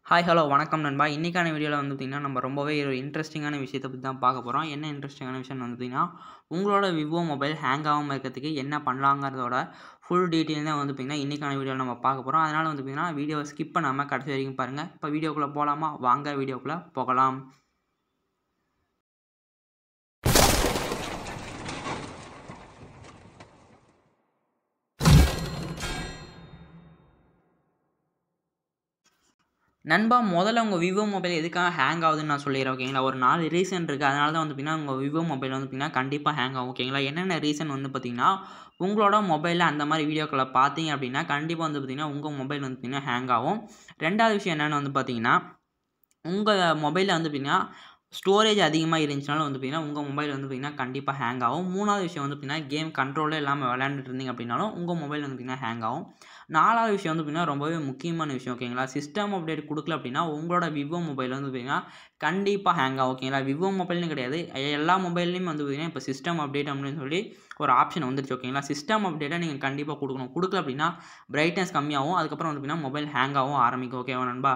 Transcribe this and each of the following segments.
hi hello வணக்கம் நண்பா இன்றைக்கான வீடியோவில் வந்து பார்த்திங்கன்னா நம்ம ரொம்பவே ஒரு இன்ட்ரெஸ்டிங்கான விஷயத்தை பற்றி தான் பார்க்க போகிறோம் என்ன இன்ட்ரெஸ்டிங்கான விஷயம் வந்து பார்த்திங்கன்னா உங்களோட விவோ மொபைல் ஹேங் ஆகாமல் இருக்கிறதுக்கு என்ன பண்ணலாங்கிறதோட ஃபுல் டீட்டெயில் தான் வந்து பார்த்திங்கன்னா இன்றைக்கான வீடியோவில் நம்ம பார்க்க போகிறோம் அதனால் வந்து பார்த்திங்கன்னா வீடியோவை ஸ்கிப் பண்ணாமல் கடைசி வரைக்கும் பாருங்கள் இப்போ வீடியோக்குள்ளே போகலாமா வாங்க வீடியோக்குள்ளே போகலாம் நண்பா முதல்ல உங்கள் விவோ மொபைல் எதுக்காக ஹேங் ஆகுதுன்னு நான் சொல்லிடுறேன் ஓகேங்களா ஒரு நாலு ரீசன் இருக்குது அதனால தான் வந்து பார்த்திங்கன்னா உங்கள் விவோ மொபைல் வந்து பார்த்திங்கன்னா கண்டிப்பாக ஹேங் ஆகும் ஓகேங்களா என்னென்ன ரீசன் வந்து பார்த்திங்கன்னா உங்களோட மொபைலில் அந்த மாதிரி வீடியோக்களை பார்த்தீங்க அப்படின்னா கண்டிப்பாக வந்து பார்த்திங்கன்னா உங்கள் மொபைல் வந்து பார்த்திங்கன்னா ஹேங் ஆகும் ரெண்டாவது விஷயம் என்னென்னு வந்து பார்த்திங்கன்னா உங்கள் மொபைலில் வந்து பார்த்திங்கன்னா ஸ்டோரேஜ் அதிகமாக இருந்துச்சுனாலும் வந்து பார்த்திங்கன்னா உங்கள் மொபைல் வந்து பார்த்திங்கன்னா கண்டிப்பாக ஹேங் ஆகும் மூணாவது விஷயம் வந்து பார்த்திங்கன்னா கேம் கண்ட்ரோலே இல்லாமல் விளையாண்டுட்டு இருந்தீங்க அப்படின்னாலும் உங்கள் மொபைல் வந்து பார்த்திங்கன்னா ஹேங் ஆகும் நாலாவது விஷயம் வந்து பார்த்திங்கன்னா ரொம்பவே முக்கியமான விஷயம் ஓகேங்களா சிஸ்டம் அப்டேட் கொடுக்கல அப்படின்னா உங்களோட விவோ மொபைல் வந்து பார்த்திங்கன்னா கண்டிப்பாக ஹேங் ஆகும் ஓகேங்களா விவோ மொபைல்னு கிடையாது எல்லா மொபைல்லையும் வந்து பார்த்திங்கன்னா இப்போ சிஸ்டம் அப்டேட் அப்படின்னு சொல்லி ஒரு ஆப்ஷன் வந்துருச்சு ஓகேங்களா சிஸ்டம் அப்டேட்டை நீங்கள் கண்டிப்பாக கொடுக்கணும் கொடுக்கல அப்படின்னா பிரைட்னஸ் கம்மியாகும் அதுக்கப்புறம் வந்து பார்த்திங்கன்னா மொபைல் ஹேங் ஆகும் ஆரம்பிக்கும் ஓகேவா நண்பா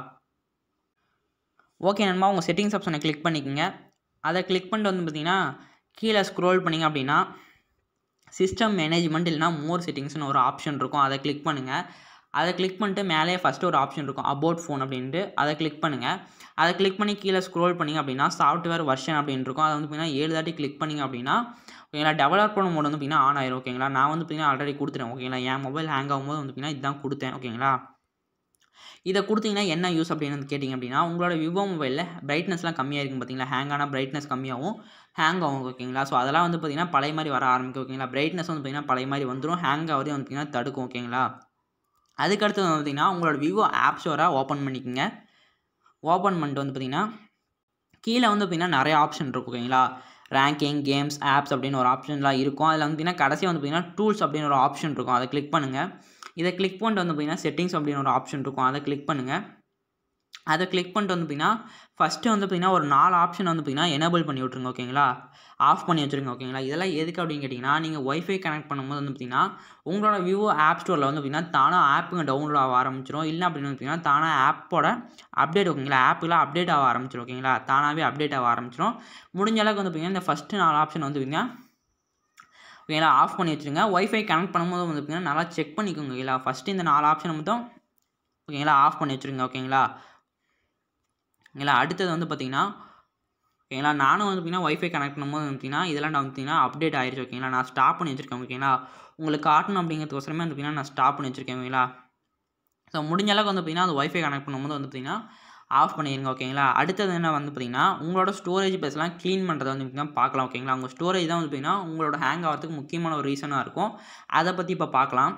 ஓகே நண்பா உங்கள் செட்டிங்ஸ் ஆப்ஷனை கிளிக் பண்ணிக்கோங்க அதை கிளிக் பண்ணிட்டு வந்து பார்த்தீங்கன்னா கீழே ஸ்க்ரோல் பண்ணிங்க அப்படின்னா சிஸ்டம் மேனேஜ்மெண்ட் இல்லைனா மோர் செட்டிங்ஸ்னு ஒரு ஆப்ஷன் இருக்கும் அதை கிளிக் பண்ணுங்கள் அதை கிளிக் பண்ணிட்டு மேலேயே ஃபஸ்ட்டு ஒரு ஆப்ஷன் இருக்கும் அபவுட் ஃபோன் அப்படின்ட்டு அதை கிளிக் பண்ணுங்கள் அதை கிளிக் பண்ணி கீழே ஸ்க்ரோல் பண்ணிங்க அப்படின்னா சாஃப்ட்வேர் வர்ஷன் அப்படின்னு இருக்கும் அதை வந்து பார்த்தீங்கன்னா ஏழு தாட்டி கிளிக் பண்ணிங்க அப்படின்னா ஓகேங்களா டெவலப்பர் மோட் வந்து பார்த்திங்கன்னா ஆன் ஆயிரும் ஓகேங்களா நான் வந்து பார்த்திங்கன்னா ஆல்ரெடி கொடுத்துட்டேன் ஓகேங்களா என் மொபைல் ஹேங் ஆகும்போது வந்து பார்த்திங்கன்னா இதுதான் கொடுத்தேன் ஓகேங்களா இதை கொடுத்தீங்கன்னா என்ன யூஸ் அப்படின்னு கேட்டிங்க அப்படின்னா உங்களோட விவோ மொபைலில் பிரைட்னஸ்லாம் கம்மியாக இருக்கும் பார்த்தீங்களா ஹேங் ஆனால் பிரைட்னஸ் கம்மியாகும் ஹேங் ஆகும் ஓகேங்களா ஸோ அதெல்லாம் வந்து பார்த்திங்கன்னா பழைய மாதிரி வர ஆரம்பிக்கும் ஓகேங்களா பிரைட்னஸ் வந்து பார்த்திங்கன்னா பழைய மாதிரி வந்துடும் ஹேங் ஆகிறதே வந்து பார்த்திங்கன்னா தடுக்கும் ஓகேங்களா அதுக்கடுத்து வந்து பார்த்திங்கன்னா உங்களோட விவோ ஆப் ஸ்டோரை ஓப்பன் பண்ணிக்கோங்க ஓப்பன் பண்ணிட்டு வந்து பார்த்திங்கன்னா கீழே வந்து பார்த்திங்கன்னா நிறைய ஆப்ஷன் இருக்கும் ஓகேங்களா ரேங்கிங் கேம்ஸ் ஆப்ஸ் அப்படின்னு ஒரு ஆப்ஷன்லாம் இருக்கும் அதில் வந்து பார்த்திங்கன்னா கடைசியாக வந்து பார்த்திங்கன்னா டூல்ஸ் அப்படின்னு ஒரு ஆப்ஷன் இருக்கும் அதை கிளிக் பண்ணுங்கள் இதை கிளிக் பண்ணிட்டு வந்து பார்த்திங்கன்னா செட்டிங்ஸ் அப்படின்னு ஒரு ஆப்ஷன் இருக்கும் அதை கிளிக் பண்ணுங்கள் அதை கிளிக் பண்ணிட்டு வந்து பார்த்திங்கன்னா ஃபஸ்ட்டு வந்து பார்த்திங்கன்னா ஒரு நாலு ஆப்ஷன் வந்து பார்த்திங்கன்னா எனேபிள் பண்ணி விட்ருங்க ஓகேங்களா ஆஃப் பண்ணி வச்சுருங்க ஓகேங்களா இதெல்லாம் எதுக்கு அப்படின்னு கேட்டிங்கன்னா நீங்கள் ஒய்ஃபை கனெக்ட் பண்ணும்போது வந்து பார்த்திங்கன்னா உங்களோட விவோ ஆப் ஸ்டோரில் வந்து பார்த்திங்கன்னா தானாக ஆப்புங்க டவுன்லோட் ஆக ஆரம்பிச்சிடும் இல்லை அப்படின்னு பார்த்திங்கன்னா தானாக ஆப்போட அப்டேட் ஓகேங்களா ஆப்புலாம் அப்டேட் ஆக ஆரம்பிச்சிடும் ஓகேங்களா தானாகவே அப்டேட் ஆக ஆரம்பிச்சிடும் முடிஞ்ச அளவுக்கு வந்து பார்த்திங்கன்னா இந்த ஃபஸ்ட்டு நாலு ஆப்ஷன் வந்து பார்த்திங்கன்னா ஓகேங்களா ஆஃப் பண்ணி வச்சுருங்க ஒய்ஃபை கனெக்ட் பண்ணும்போது வந்து பார்த்திங்கன்னா நல்லா செக் பண்ணிக்கோங்க ஓகேங்களா ஃபஸ்ட்டு இந்த நாலு ஆப்ஷன் மட்டும் ஓகேங்களா ஆஃப் பண்ணி வச்சுருங்க ஓகேங்களா ஓகேங்களா அடுத்தது வந்து பார்த்திங்கன்னா ஓகேங்களா நானும் வந்து பார்த்திங்கன்னா ஒய்ஃபை கனெக்ட் பண்ணும்போது வந்து பார்த்திங்கன்னா இதெல்லாம் நான் பார்த்திங்கன்னா அப்டேட் ஆயிடுச்சு ஓகேங்களா நான் ஸ்டாப் பண்ணி வச்சுருக்கேன் ஓகேங்களா உங்களுக்கு காட்டணும் அப்படிங்கிறதுக்கோசரமே வந்து பார்த்திங்கன்னா நான் ஸ்டாப் பண்ணி வச்சுருக்கேன் ஓகேங்களா ஸோ முடிஞ்ச அளவுக்கு வந்து பார்த்திங்கன்னா அது ஒய்ஃபை கனெக்ட் பண்ணும்போது வந்து பார்த்திங்கன்னா ஆஃப் பண்ணிடுங்க ஓகேங்களா அடுத்தது என்ன வந்து பார்த்திங்கன்னா உங்களோட ஸ்டோரேஜ் பேஸ்லாம் க்ளீன் பண்ணுறதை வந்து பார்த்திங்கன்னா பார்க்கலாம் ஓகேங்களா உங்கள் ஸ்டோரேஜ் தான் வந்து பார்த்திங்கன்னா உங்களோட ஹேங் ஆகிறதுக்கு முக்கியமான ஒரு ரீசனாக இருக்கும் அதை பற்றி இப்போ பார்க்கலாம்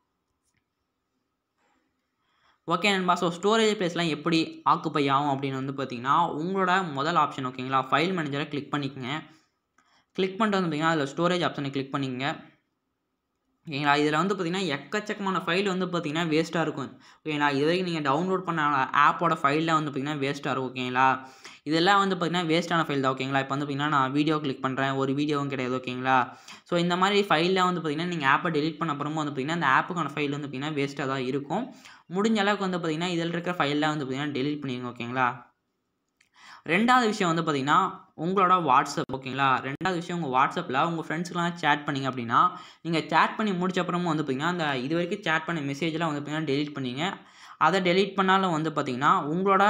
ஓகே நண்பா ஸோ ஸ்டோரேஜ் பிளேஸ்லாம் எப்படி ஆக்குப்பை ஆகும் அப்படின்னு வந்து பார்த்தீங்கன்னா உங்களோட முதல் ஆப்ஷன் ஓகேங்களா ஃபைல் மேனேஜரை கிளிக் பண்ணிக்கோங்க கிளிக் பண்ணிட்டு வந்து பார்த்திங்கன்னா அதில் ஸ்டோரேஜ் ஆப்ஷனை கிளிக் பண்ணிக்கங்க ஓகேங்களா இதில் வந்து பார்த்திங்கன்னா எக்கச்சக்கமான ஃபைல் வந்து பார்த்திங்கன்னா வேஸ்ட்டாக இருக்கும் ஓகேங்களா இது வரைக்கும் நீங்கள் டவுன்லோட் பண்ண ஆப்போட ஃபைலில் வந்து பார்த்திங்கன்னா வேஸ்ட்டாக இருக்கும் ஓகேங்களா இதெல்லாம் வந்து பார்த்திங்கன்னா வேஸ்ட்டான ஃபைல் தான் ஓகேங்களா இப்போ வந்து பார்த்திங்கன்னா நான் வீடியோ கிளிக் பண்ணுறேன் ஒரு வீடியோவும் கிடையாது ஓகேங்களா ஸோ இந்த மாதிரி ஃபைலில் வந்து பார்த்திங்கன்னா நீங்கள் ஆப்பை டெலிட் பண்ண அப்புறமா வந்து பார்த்திங்கன்னா அந்த ஆப்புக்கான ஃபைல் வந்து பார்த்திங்கன்னா வேஸ்ட்டாக தான் இருக்கும் முடிஞ்ச அளவுக்கு வந்து பார்த்திங்கன்னா இதில் இருக்கிற ஃபைலில் வந்து பார்த்திங்கன்னா டெலிட் பண்ணிடுங்க ஓகேங்களா ரெண்டாவது விஷயம் வந்து பார்த்திங்கன்னா உங்களோட வாட்ஸ்அப் ஓகேங்களா ரெண்டாவது விஷயம் உங்கள் வாட்ஸ்அப்பில் உங்கள் ஃப்ரெண்ட்ஸ்க்கெலாம் சேட் பண்ணிங்க அப்படின்னா நீங்கள் சேட் பண்ணி முடிச்ச அப்புறமும் வந்து பார்த்திங்கன்னா அந்த இது வரைக்கும் சேட் பண்ண மெசேஜெலாம் வந்து பார்த்திங்கன்னா டெலிட் பண்ணிங்க அதை டெலிட் பண்ணாலும் வந்து பார்த்திங்கன்னா உங்களோட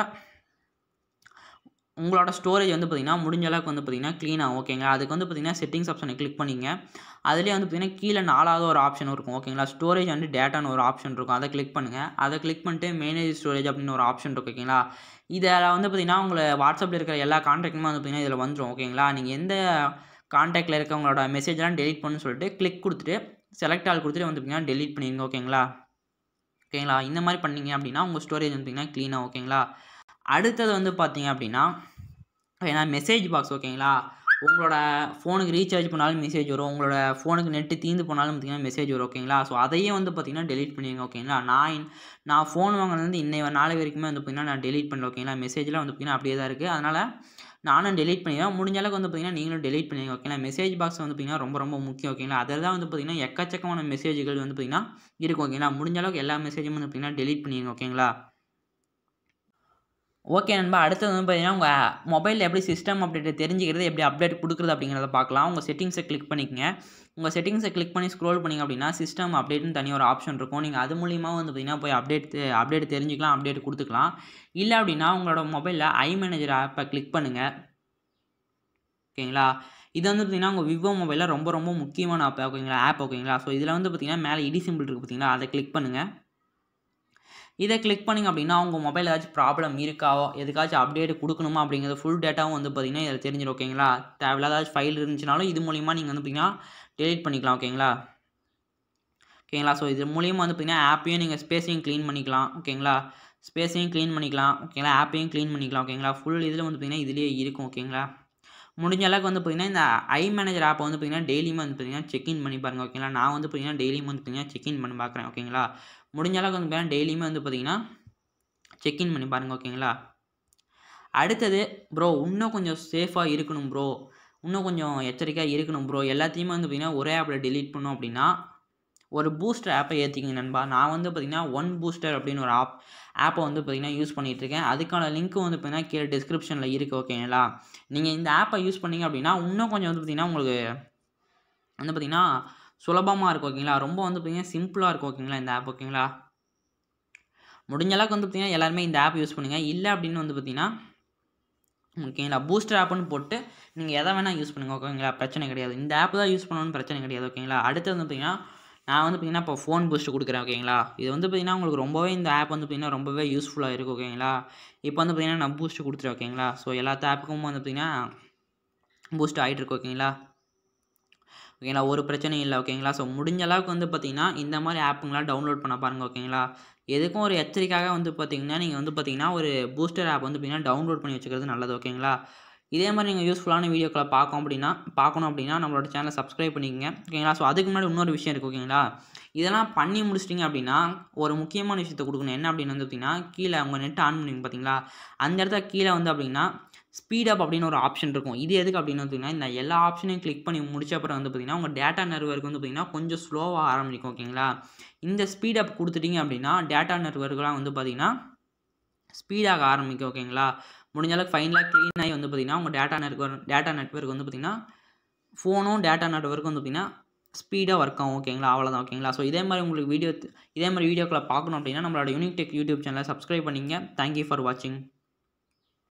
உங்களோட ஸ்டோரேஜ் வந்து பார்த்திங்கன்னா முடிஞ்ச அளவுக்கு வந்து பார்த்திங்கன்னா க்ளீன் ஆகும் ஓகேங்களா அதுக்கு வந்து பார்த்திங்கன்னா செட்டிங்ஸ் ஆப்ஷனை கிளிக் பண்ணிங்க அதிலே வந்து பார்த்திங்கன்னா கீழே நாலாவது ஒரு ஆப்ஷன் இருக்கும் ஓகேங்களா ஸ்டோரேஜ் வந்து டேட்டான்னு ஒரு ஆப்ஷன் இருக்கும் அதை கிளிக் பண்ணுங்கள் அதை கிளிக் பண்ணிட்டு மேனேஜ் ஸ்டோரேஜ் அப்படின்னு ஒரு ஆப்ஷன் இருக்கும் ஓகேங்களா இதில் வந்து பார்த்திங்கன்னா உங்களை வாட்ஸ்அப்பில் இருக்கிற எல்லா கான்டாக்ட்டுமே வந்து பார்த்திங்கன்னா இதில் வந்துடும் ஓகேங்களா நீங்கள் எந்த கான்டாக்டில் இருக்கவங்களோட மெசேஜ்லாம் டெலிட் பண்ணு சொல்லிட்டு கிளிக் கொடுத்துட்டு செலக்ட் ஆல் கொடுத்துட்டு வந்து பார்த்திங்கன்னா டெலிட் பண்ணிடுங்க ஓகேங்களா ஓகேங்களா இந்த மாதிரி பண்ணிங்க அப்படின்னா உங்கள் ஸ்டோரேஜ் வந்து பார்த்திங்கன்னா க்ளீனாக ஓகேங்களா அடுத்தது வந்து பார்த்தீங்க அப்படின்னா ஏன்னா மெசேஜ் பாக்ஸ் ஓகேங்களா உங்களோட ஃபோனுக்கு ரீசார்ஜ் பண்ணாலும் மெசேஜ் வரும் உங்களோட ஃபோனுக்கு நெட்டு தீர்ந்து போனாலும் பார்த்திங்கன்னா மெசேஜ் வரும் ஓகேங்களா ஸோ அதையே வந்து பார்த்திங்கன்னா டெலிட் பண்ணிடுங்க ஓகேங்களா நான் நான் ஃபோன் வாங்கினது இன்னை நாளை வரைக்குமே வந்து பார்த்திங்கன்னா நான் டெலிட் பண்ணல ஓகேங்களா மெசேஜ்லாம் வந்து பார்த்திங்கன்னா அப்படியே தான் இருக்குது அதனால் நானும் டெலிட் பண்ணிடுவேன் முடிஞ்ச அளவுக்கு வந்து பார்த்திங்கன்னா நீங்களும் டெலிட் பண்ணிடுங்க ஓகேங்களா மெசேஜ் பாக்ஸ் வந்து பார்த்திங்கன்னா ரொம்ப ரொம்ப முக்கியம் ஓகேங்களா அதில் தான் வந்து பார்த்திங்கன்னா எக்கச்சக்கமான மெசேஜ்கள் வந்து பார்த்திங்கன்னா இருக்கும் ஓகேங்களா முடிஞ்ச அளவுக்கு எல்லா மெசேஜும் வந்து பார்த்திங்கன்னா டெலிட் பண்ணிடுங்க ஓகேங்களா ஓகே நண்பா அடுத்தது வந்து பார்த்தீங்கன்னா உங்கள் மொபைலில் எப்படி சிஸ்டம் அப்டேட் தெரிஞ்சுக்கிறது எப்படி அப்டேட் கொடுக்குறது அப்படிங்கிறத பார்க்கலாம் உங்கள் செட்டிங்ஸை கிளிக் பண்ணிக்கங்க உங்கள் செட்டிங்ஸை கிளிக் பண்ணி ஸ்க்ரோல் பண்ணிங்க அப்படின்னா சிஸ்டம் அப்டேட்னு தனி ஒரு ஆப்ஷன் இருக்கும் நீங்கள் அது மூலியமாக வந்து பார்த்தீங்கன்னா போய் அப்டேட் அப்டேட் தெரிஞ்சுக்கலாம் அப்டேட் கொடுத்துக்கலாம் இல்லை அப்படின்னா உங்களோட மொபைலில் ஐ மேனேஜர் ஆப்பை கிளிக் பண்ணுங்கள் ஓகேங்களா இது வந்து பார்த்திங்கன்னா உங்கள் விவோ மொபைலில் ரொம்ப ரொம்ப முக்கியமான ஆப் ஓகேங்களா ஆப் ஓகேங்களா ஸோ இதில் வந்து பார்த்திங்கன்னா மேலே இடி சிம்பிள் இருக்குது பார்த்தீங்களா அதை கிளிக் பண்ணுங்கள் இதை கிளிக் பண்ணிங்க அப்படின்னா உங்கள் மொபைல் ஏதாச்சும் ப்ராப்ளம் இருக்கா எதுக்காச்சும் அப்டேட் கொடுக்கணுமா அப்படிங்கிறது ஃபுல் டேட்டாவும் வந்து பார்த்திங்கன்னா இதில் தெரிஞ்சிடும் ஓகேங்களா தேவையில்லாத ஏதாச்சும் ஃபைல் இருந்துச்சுனாலும் இது மூலிமா நீங்கள் வந்து பார்த்திங்கன்னா டெலிட் பண்ணிக்கலாம் ஓகேங்களா ஓகேங்களா ஸோ இது மூலியமாக வந்து பார்த்திங்கன்னா ஆப்பையும் நீங்கள் ஸ்பேஸையும் க்ளீன் பண்ணிக்கலாம் ஓகேங்களா ஸ்பேஸையும் க்ளீன் பண்ணிக்கலாம் ஓகேங்களா ஆப்பையும் க்ளீன் பண்ணிக்கலாம் ஓகேங்களா ஃபுல் இதில் வந்து பார்த்திங்கன்னா இதுலேயே இருக்கும் ஓகேங்களா முடிஞ்ச அளவுக்கு வந்து பார்த்திங்கன்னா இந்த ஐ மேனேஜர் ஆப்பை வந்து பார்த்திங்கன்னா டெய்லியுமே வந்து பார்த்திங்கன்னா செக்இன் பண்ணி பாருங்கள் ஓகேங்களா நான் வந்து பார்த்திங்கன்னா டெய்லியும் வந்து பார்த்திங்கன்னா செக்இன் பண்ணி பார்க்குறேன் ஓகேங்களா முடிஞ்ச அளவுக்கு வந்து பார்த்திங்கன்னா டெய்லியுமே வந்து பார்த்திங்கன்னா செக்இன் பண்ணி பாருங்கள் ஓகேங்களா அடுத்தது ப்ரோ இன்னும் கொஞ்சம் சேஃபாக இருக்கணும் ப்ரோ இன்னும் கொஞ்சம் எச்சரிக்கையாக இருக்கணும் ப்ரோ எல்லாத்தையுமே வந்து பார்த்திங்கன்னா ஒரே ஆப்பில் டெலீட் பண்ணோம் அப்படின்னா ஒரு பூஸ்டர் ஆப்பை ஏற்றிக்கிங்க நண்பா நான் வந்து பார்த்திங்கன்னா ஒன் பூஸ்டர் அப்படின்னு ஒரு ஆப் ஆப்பை வந்து பார்த்திங்கன்னா யூஸ் பண்ணிகிட்ருக்கேன் அதுக்கான லிங்க்கும் வந்து பார்த்திங்கன்னா கீழே டிஸ்கிரிப்ஷனில் இருக்குது ஓகேங்களா நீங்கள் இந்த ஆப்பை யூஸ் பண்ணிங்க அப்படின்னா இன்னும் கொஞ்சம் வந்து பார்த்திங்கன்னா உங்களுக்கு வந்து பார்த்திங்கன்னா சுலபமாக இருக்கும் ஓகேங்களா ரொம்ப வந்து பார்த்திங்கன்னா சிம்பிளாக இருக்கும் ஓகேங்களா இந்த ஆப் ஓகேங்களா முடிஞ்ச அளவுக்கு வந்து பார்த்திங்கன்னா எல்லாருமே இந்த ஆப் யூஸ் பண்ணுங்கள் இல்லை அப்படின்னு வந்து பார்த்திங்கன்னா ஓகேங்களா பூஸ்டர் ஆப்னு போட்டு நீங்கள் எதை வேணால் யூஸ் பண்ணுங்கள் ஓகேங்களா பிரச்சனை கிடையாது இந்த ஆப் தான் யூஸ் பண்ணணும்னு பிரச்சனை கிடையாது ஓகேங்களா அடுத்து வந்து பார்த்திங்கன்னா நான் வந்து பார்த்திங்கன்னா இப்போ ஃபோன் பூஸ்ட் கொடுக்குறேன் ஓகேங்களா இது வந்து பார்த்திங்கன்னா உங்களுக்கு ரொம்பவே இந்த ஆப் வந்து பார்த்திங்கன்னா ரொம்பவே யூஸ்ஃபுல்லாக இருக்குது ஓகேங்களா இப்போ வந்து பார்த்திங்கன்னா நான் பூஸ்ட் கொடுத்துருவேன் ஓகேங்களா ஸோ எல்லா ஆப்புக்கும் வந்து பார்த்திங்கன்னா பூஸ்ட் ஆகிட்டு இருக்கு ஓகேங்களா ஓகேங்களா ஒரு பிரச்சனையும் இல்லை ஓகேங்களா ஸோ முடிஞ்ச அளவுக்கு வந்து பார்த்திங்கன்னா இந்த மாதிரி ஆப்புங்களாம் டவுன்லோட் பண்ண பாருங்கள் ஓகேங்களா எதுக்கும் ஒரு எச்சரிக்கையாக வந்து பார்த்திங்கன்னா நீங்கள் வந்து பார்த்திங்கன்னா ஒரு பூஸ்டர் ஆப் வந்து பார்த்திங்கன்னா டவுன்லோட் பண்ணி வச்சுக்கிறது நல்லது ஓகேங்களா இதே மாதிரி நீங்கள் யூஸ்ஃபுல்லான வீடியோக்களை பார்க்கணும் அப்படின்னா பார்க்கணும் அப்படின்னா நம்மளோட சேனலை சப்ஸ்கிரைப் பண்ணிக்கங்க ஓகேங்களா ஸோ அதுக்கு முன்னாடி இன்னொரு விஷயம் இருக்குது ஓகேங்களா இதெல்லாம் பண்ணி முடிச்சிட்டிங்க அப்படின்னா ஒரு முக்கியமான விஷயத்தை கொடுக்கணும் என்ன அப்படின்னு வந்து பார்த்திங்கன்னா கீழே உங்கள் நெட் ஆன் பண்ணிங்க பார்த்தீங்களா அந்த இடத்துல கீழே வந்து அப்படின்னா ஸ்பீடப் அப்படின்னு ஒரு ஆப்ஷன் இருக்கும் இது எதுக்கு அப்படின்னு பார்த்தீங்கன்னா இந்த எல்லா ஆப்ஷனையும் கிளிக் பண்ணி முடிச்ச அப்புறம் வந்து பார்த்திங்கன்னா உங்கள் டேட்டா நெட்ஒர்க் வந்து பார்த்திங்கன்னா கொஞ்சம் ஸ்லோவாக ஆரம்பிக்கும் ஓகேங்களா இந்த ஸ்பீடப் கொடுத்துட்டிங்க அப்படின்னா டேட்டா நெட்ஒர்க்லாம் வந்து பார்த்திங்கன்னா ஸ்பீடாக ஆரம்பிக்கும் ஓகேங்களா முடிஞ்ச அளவுக்கு ஃபைனலாக க்ளீன் ஆகி வந்து பார்த்திங்கன்னா உங்கள் டேட்டா நெட்ஒர்க் டேட்டா நெட்ஒர்க் வந்து பார்த்திங்கன்னா ஃபோனும் டேட்டா நெட்ஒர்க் வந்து பார்த்திங்கன்னா ஸ்பீடாக ஒர்க் ஆகும் ஓகேங்களா அவ்வளோதான் ஓகேங்களா ஸோ இதே மாதிரி உங்களுக்கு வீடியோ இதே மாதிரி வீடியோக்களை பார்க்கணும் அப்படின்னா நம்மளோட யூனிக் டெக் யூடியூப் சேனலை சப்ஸ்கிரைப் பண்ணிங்க தேங்க்யூ ஃபார் வாட்சிங்